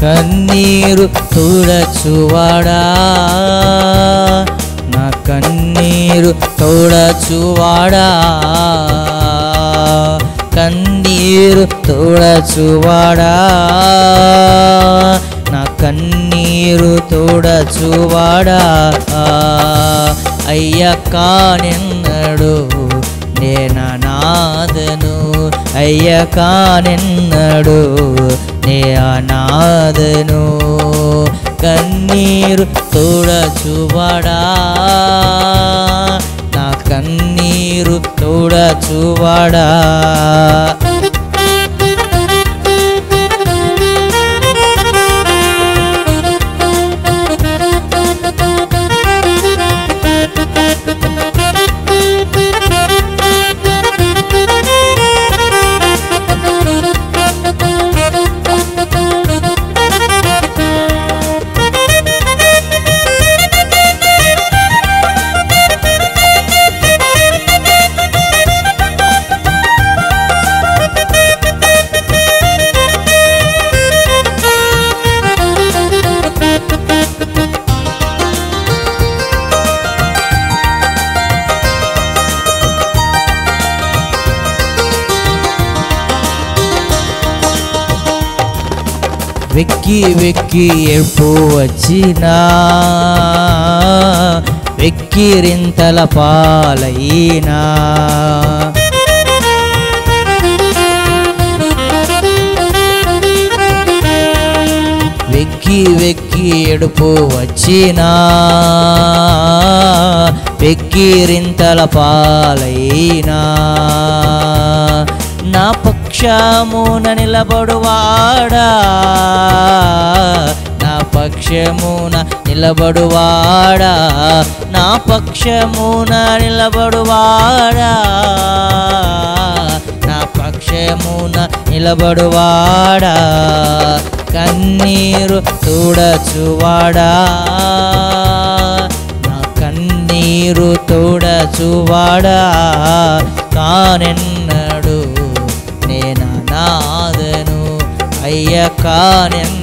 కన్నీరు తుడచువాడా నా కన్నీరు తోడచువాడా కన్నీరు తోడచువాడా నా కన్నీరు తోడచువాడా అయ్య కానెన్నడు నేననాదను అయ్య కానెన్నడు నే అనాదను కన్నీరు తోడచువాడా నా కన్నీరు తోడచువాడా వెక్కి వెక్కి ఎప్పు వచ్చినా వెక్కిరింతల పాలైనా వెక్కి వెక్కి ఎడుపు వచ్చినా వెక్కిరింతల పాలైనా నా పక్షమున నిలబడువాడా నా పక్షమున నిలబడువాడా నా పక్షమున నిలబడువాడా నా పక్షమున నిలబడువాడా కన్నీరు తోడచువాడా నా కన్నీరు తోడచువాడా కానెన్నడు నేననాదను అయ్య కానెన్నడు